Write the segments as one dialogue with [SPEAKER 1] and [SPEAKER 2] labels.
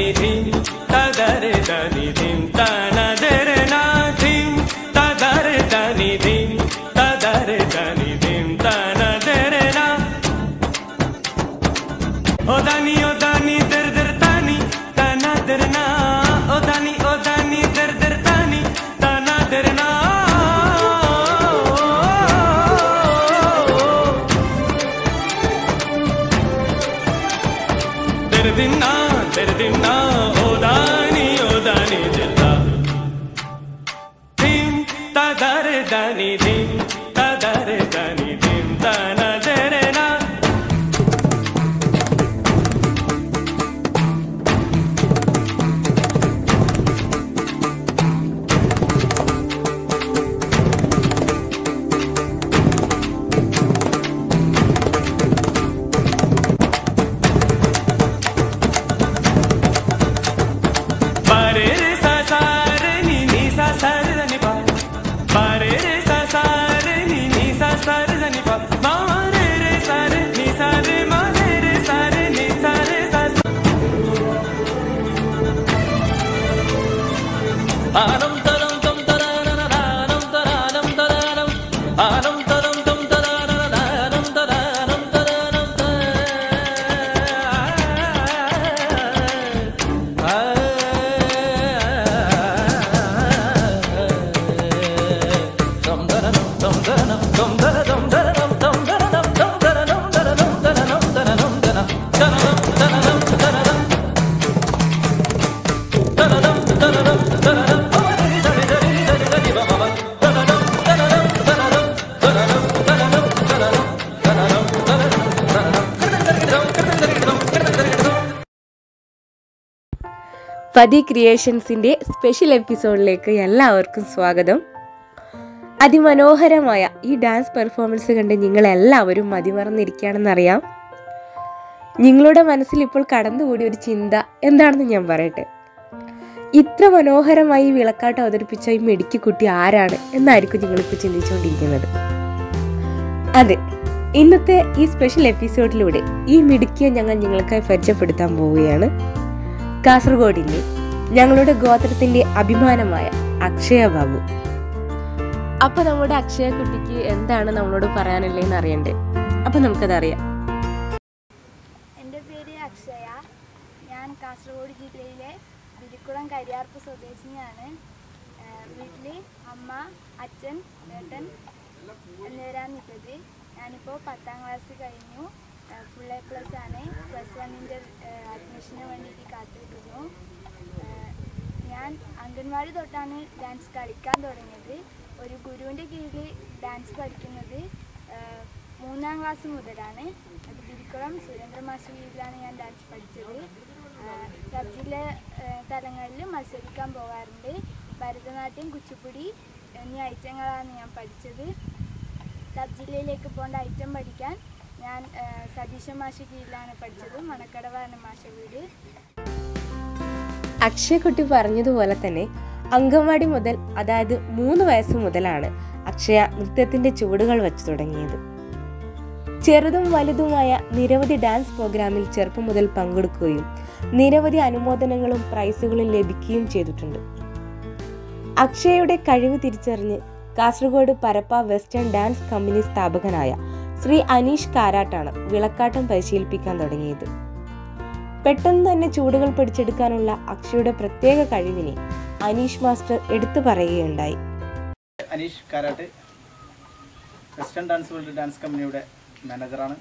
[SPEAKER 1] ധിം തദര ധനി ധിം തനദര നാ ധിം തദര ധനി ധിം തദര ധനി ധിം തനദര നാ O Dani, o Dani, der der Dani, Dana der na. O Dani, o Dani, der der Dani, Dana der na. Der din na, der din na, o Dani, o Dani, der da. Dim, ta dar Dani, dim, ta dar Dani, dim, Dana der na. Pare re sa sa re ni ni sa sa re da ni pa. Pare re sa sa re ni ni sa sa re da ni pa. Ma re re sa re ni sa re ma re re sa re ni sa re sa sa. Anam taram tam taranam taranam taranam Anam taram tam taranam taranam taranam
[SPEAKER 2] പതി ക്രിയേഷൻസിൻ്റെ special എപ്പിസോഡിലേക്ക് എല്ലാവർക്കും സ്വാഗതം അതിമനോഹരമായ ഈ dance performance കണ്ട് നിങ്ങളെല്ലാവരും മതിമറന്നിരിക്കുകയാണെന്നറിയാം നിങ്ങളുടെ മനസ്സിൽ ഇപ്പോൾ കടന്നുകൂടിയ ഒരു ചിന്ത എന്താണെന്ന് ഞാൻ പറയട്ടെ ഇത്ര മനോഹരമായി ഈ വിളക്കാട്ട് അവതരിപ്പിച്ച ഈ മെടുക്കി കുട്ടി ആരാണ് എന്നായിരിക്കും നിങ്ങളിപ്പോൾ ചിന്തിച്ചുകൊണ്ടിരിക്കുന്നത് അതെ ഇന്നത്തെ ഈ സ്പെഷ്യൽ എപ്പിസോഡിലൂടെ ഈ മിടുക്കിയെ ഞങ്ങൾ നിങ്ങൾക്കായി പരിചയപ്പെടുത്താൻ പോവുകയാണ് കാസർഗോഡിന്റെ ഞങ്ങളുടെ ഗോത്രത്തിന്റെ അഭിമാനമായ അക്ഷയ ബാബു അപ്പൊ നമ്മുടെ അക്ഷയ കുട്ടിക്ക് എന്താണ് നമ്മളോട് പറയാനുള്ളതെന്ന് അറിയണ്ടേ അപ്പൊ നമുക്കതറിയാം
[SPEAKER 3] എൻ്റെ പേര് അക്ഷയ ഞാൻ കാസർഗോഡ് ജില്ലയിലെ വിരിക്കുളം കരിയാർപ്പ് സ്വദേശിനിയാണ് വീട്ടിൽ അമ്മ അച്ഛൻ ഏട്ടൻ എന്നിവരാണ് നിൽക്കുന്നത് ഞാനിപ്പോൾ പത്താം ക്ലാസ് കഴിഞ്ഞു ഫുൾ എ പ്ലസ് ആണ് പ്ലസ് വണ്ണിൻ്റെ അഡ്മിഷന് വേണ്ടിയിട്ട് കാത്തിരിക്കുന്നു ഏഹ് ഞാൻ അംഗൻവാടി തൊട്ടാണ് ഡാൻസ് കളിക്കാൻ തുടങ്ങിയത് ഒരു ഗുരുവിൻ്റെ കീഴിൽ ഡാൻസ് പഠിക്കുന്നത് ഏഹ് മൂന്നാം ക്ലാസ് മുതലാണ് അത് തിരുക്കുളം സുരേന്ദ്ര മാസ്റ്റർ കീഴിലാണ് ഞാൻ ഡാൻസ് പഠിച്ചത് ഏഹ് സബ് ജില്ല ഏഹ് തലങ്ങളിൽ മത്സരിക്കാൻ പോകാറുണ്ട് ഭരതനാട്യം കുച്ചിപ്പുടി എന്നീ ഐറ്റങ്ങളാണ് ഞാൻ പഠിച്ചത് സബ് ജില്ലയിലേക്ക് പോകേണ്ട ഐറ്റം പഠിക്കാൻ ഞാൻ ഏഹ് സതീശ മാഷ കീഴിലാണ് പഠിച്ചത് മണക്കടവാണ് മാഷ വീട്
[SPEAKER 2] അക്ഷയക്കുട്ടി പറഞ്ഞതുപോലെ തന്നെ അങ്കൻവാടി മുതൽ അതായത് മൂന്ന് വയസ്സ് മുതലാണ് അക്ഷയ നൃത്തത്തിന്റെ ചുവടുകൾ വെച്ചു തുടങ്ങിയത് ചെറുതും വലുതുമായ നിരവധി ഡാൻസ് പ്രോഗ്രാമിൽ ചെറുപ്പം മുതൽ പങ്കെടുക്കുകയും നിരവധി അനുമോദനങ്ങളും പ്രൈസുകളും ലഭിക്കുകയും ചെയ്തിട്ടുണ്ട് അക്ഷയയുടെ കഴിവ് തിരിച്ചറിഞ്ഞ് Kasaragod Parappa western dance company സ്ഥാപകനായ ശ്രീ അനീഷ് കാരാട്ടാണ് വിളക്കാട്ടം പരിശീലിപ്പിക്കാൻ തുടങ്ങിയത് പെട്ടെന്ന് തന്നെ ചൂടുകൾ പിടിച്ചെടുക്കാനുള്ള അക്ഷയുടെ പ്രത്യേക കഴിവിനെ അനീഷ് മാസ്റ്റർ എടുത്തു പറയുകയുണ്ടായി
[SPEAKER 4] Aneesh Karat western dance world dance കമ്പനിയുടെ മാനേജറാണ്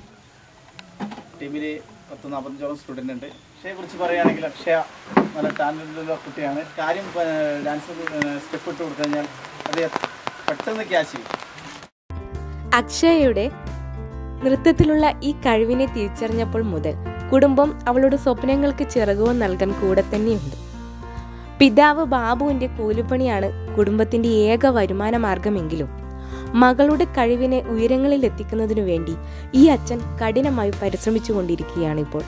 [SPEAKER 4] ടീമിൽ പത്ത് നാൽപ്പത്തഞ്ചോളം സ്റ്റുഡൻ്റ് ഉണ്ട് അക്ഷയെ കുറിച്ച് പറയുകയാണെങ്കിൽ അക്ഷയ നല്ല ടാലൻ്റുള്ള കുട്ടിയാണ് കാര്യം ഏഹ്, ഡാൻസ് സ്റ്റെപ്പ് ഇട്ട് കൊടുത്തു കഴിഞ്ഞാൽ അത് പെട്ടെന്ന് ക്യാച്ച് ചെയ്യും
[SPEAKER 2] അക്ഷയയുടെ നൃത്തത്തിലുള്ള ഈ കഴിവിനെ തിരിച്ചറിഞ്ഞപ്പോൾ മുതൽ കുടുംബം അവളുടെ സ്വപ്നങ്ങൾക്ക് ചിറകുവും നൽകാൻ കൂടെ തന്നെയുണ്ട് പിതാവ് ബാബുവിന്റെ കൂലിപ്പണിയാണ് കുടുംബത്തിന്റെ ഏക വരുമാന മാർഗമെങ്കിലും മകളുടെ കഴിവിനെ ഉയരങ്ങളിൽ എത്തിക്കുന്നതിനു വേണ്ടി ഈ അച്ഛൻ കഠിനമായി പരിശ്രമിച്ചുകൊണ്ടിരിക്കുകയാണ് ഇപ്പോൾ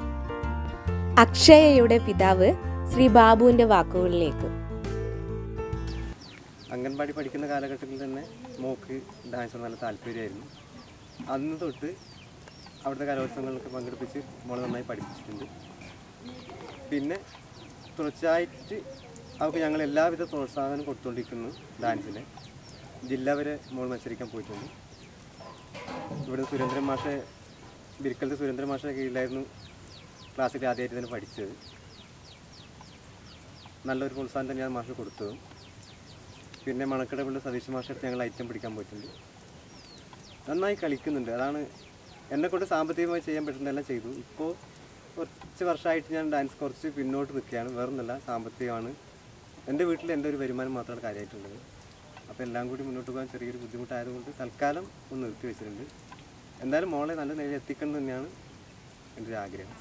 [SPEAKER 2] അക്ഷയയുടെ പിതാവ് ശ്രീ ബാബുവിന്റെ വാക്കുകളിലേക്ക്
[SPEAKER 5] അംഗൻവാടി പഠിക്കുന്ന കാലഘട്ടത്തിൽ തന്നെ മോക്ക് ഡാൻസ് നല്ല താല്പര്യമായിരുന്നു അന്ന് തൊട്ട് അവിടുത്തെ കലോത്സവങ്ങളിലൊക്കെ പങ്കെടുപ്പിച്ച് മോളെ നന്നായി പഠിപ്പിച്ചിട്ടുണ്ട് പിന്നെ തുടർച്ചയായിട്ട് അവർക്ക് ഞങ്ങൾ എല്ലാവിധ പ്രോത്സാഹനം കൊടുത്തുകൊണ്ടിരിക്കുന്നു ഡാൻസിൽ ജില്ല വരെ മോൾ മത്സരിക്കാൻ പോയിട്ടുണ്ട് ഇവിടെ സുരേന്ദ്രൻ മാഷെ ബിരിക്കലത്തെ സുരേന്ദ്രൻ മാഷെ കീഴിലായിരുന്നു ക്ലാസ്സിൽ ആദ്യമായിട്ട് തന്നെ പഠിച്ചത് നല്ലൊരു പ്രോത്സാഹനം തന്നെയാണ് മാഷ് കൊടുത്തതും പിന്നെ മണക്കടവുള്ള സതീഷ് മാഷടുത്ത് ഞങ്ങൾ ഐറ്റം പിടിക്കാൻ പോയിട്ടുണ്ട് നന്നായി കളിക്കുന്നുണ്ട് അതാണ് എന്നെ കൊണ്ട് സാമ്പത്തികമായി ചെയ്യാൻ പറ്റുന്നതെല്ലാം ചെയ്തു ഇപ്പോൾ കുറച്ച് വർഷമായിട്ട് ഞാൻ ഡാൻസ് കുറച്ച് പിന്നോട്ട് നിൽക്കുകയാണ് വേറൊന്നുമല്ല സാമ്പത്തികമാണ് എൻ്റെ വീട്ടിൽ എൻ്റെ ഒരു വരുമാനം മാത്രമാണ് കാര്യമായിട്ടുള്ളത് അപ്പോൾ എല്ലാം കൂടി മുന്നോട്ട് പോകാൻ ചെറിയൊരു ബുദ്ധിമുട്ടായതുകൊണ്ട് തൽക്കാലം ഒന്ന് നിർത്തി വെച്ചിട്ടുണ്ട് എന്തായാലും മോളെ നല്ല നിലയിൽ എത്തിക്കണം എന്ന് തന്നെയാണ് എൻ്റെ ഒരു ആഗ്രഹം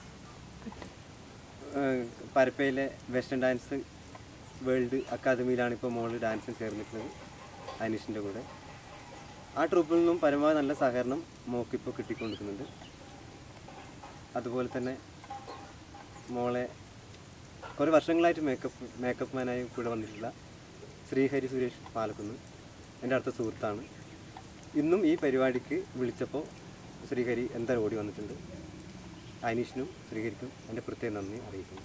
[SPEAKER 5] ഏഹ് പരപ്പയിലെ വെസ്റ്റേൺ ഡാൻസ് വേൾഡ് അക്കാദമിയിലാണ് ഇപ്പോൾ മോള് ഡാൻസിന് ചേർന്നിട്ടുള്ളത് അനീഷിൻ്റെ കൂടെ ആ ട്രൂപ്പിൽ നിന്നും പരമാവധി നല്ല സഹകരണം മോക്കിപ്പോൾ കിട്ടിക്കൊണ്ടിരിക്കുന്നുണ്ട് അതുപോലെ തന്നെ മോളെ കുറേ വർഷങ്ങളായിട്ട് മേക്കപ്പ് മേക്കപ്പ് മാനായി കൂടെ വന്നിട്ടുള്ള ശ്രീഹരി സുരേഷ് പാലക്കുന്ന് എൻ്റെ അടുത്ത സുഹൃത്താണ് ഇന്നും ഈ പരിപാടിക്ക് വിളിച്ചപ്പോൾ ശ്രീഹരി എന്തായാലും ഓടി വന്നിട്ടുണ്ട് അനീഷിനും ശ്രീഹരിക്കും എൻ്റെ പ്രത്യേക നന്ദി അറിയിക്കുന്നു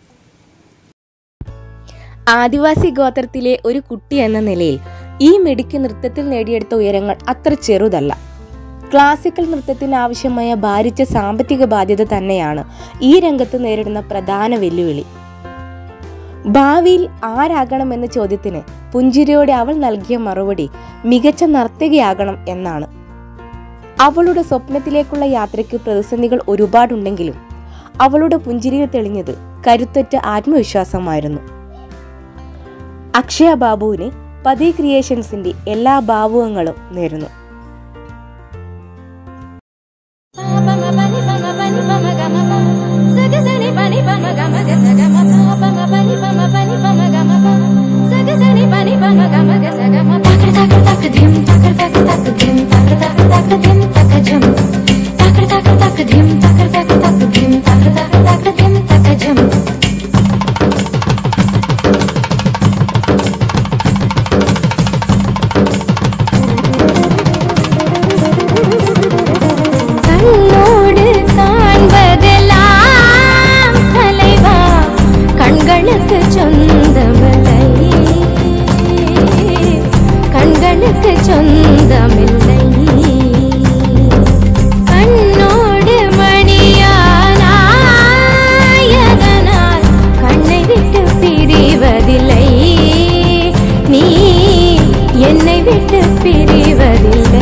[SPEAKER 2] ആദിവാസി ഗോത്രത്തിലെ ഒരു കുട്ടി എന്ന നിലയിൽ ഈ മെഡിക്ക് നൃത്തത്തിൽ നേടിയെടുത്ത ഉയരങ്ങൾ അത്ര ചെറുതല്ല ക്ലാസിക്കൽ നൃത്തത്തിന് ആവശ്യമായ ഭാരിച്ച സാമ്പത്തിക ബാധ്യത തന്നെയാണ് ഈ രംഗത്ത് നേരിടുന്ന പ്രധാന വെല്ലുവിളി ഭാവിയിൽ ആരാകണമെന്ന ചോദ്യത്തിന് പുഞ്ചിരിയോടെ അവൾ നൽകിയ മറുപടി മികച്ച നർത്തകിയാകണം എന്നാണ് അവളുടെ സ്വപ്നത്തിലേക്കുള്ള യാത്രയ്ക്ക് പ്രതിസന്ധികൾ ഒരുപാടുണ്ടെങ്കിലും അവളുടെ പുഞ്ചിരിയിൽ തെളിഞ്ഞത് കരുത്തുറ്റ ആത്മവിശ്വാസമായിരുന്നു അക്ഷയ ബാബുവിന് പതി ക്രിയേഷൻസിന്റെ എല്ലാ ഭാവുകങ്ങളും നേരുന്നു
[SPEAKER 6] கண்ணோடு காண்பதெல்லாம் தலைவா கண்களுக்கு சொந்தமில்லை கண்களுக்கு சொந்தமில்லை கண்ணோடு மணியானாயதனால் கண்ணை விட்டு பிரிவதில்லை நீ என்னை விட்டு பிரிவதில்லை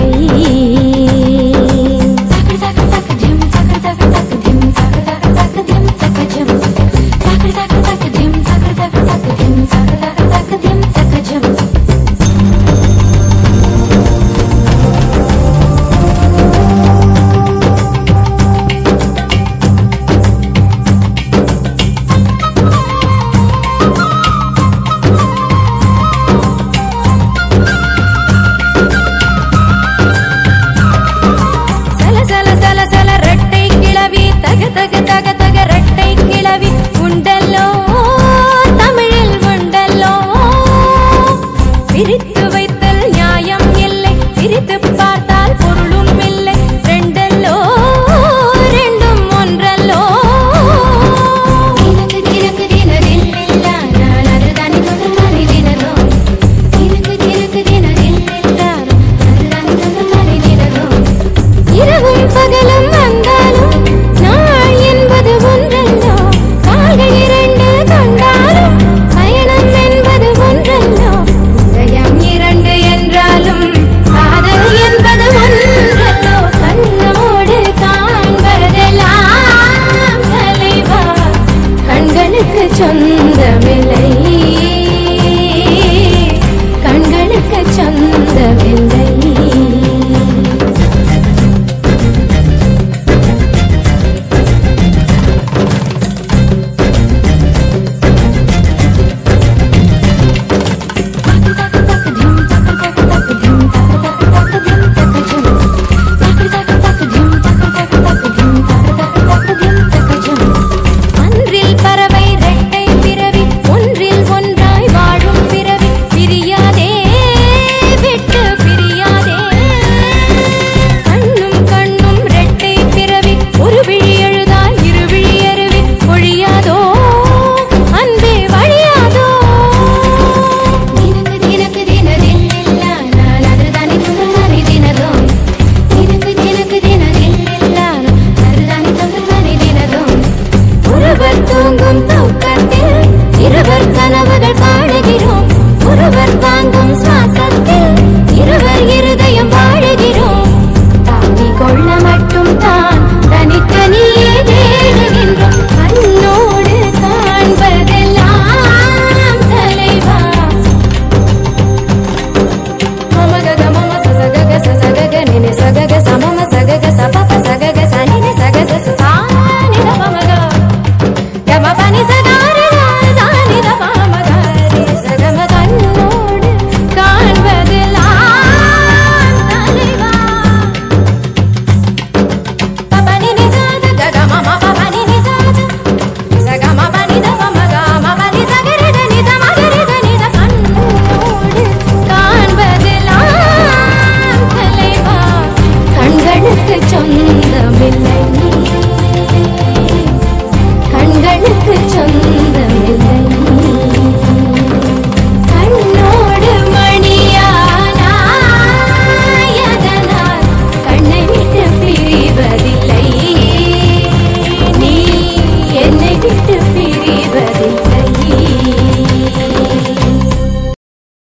[SPEAKER 6] നീ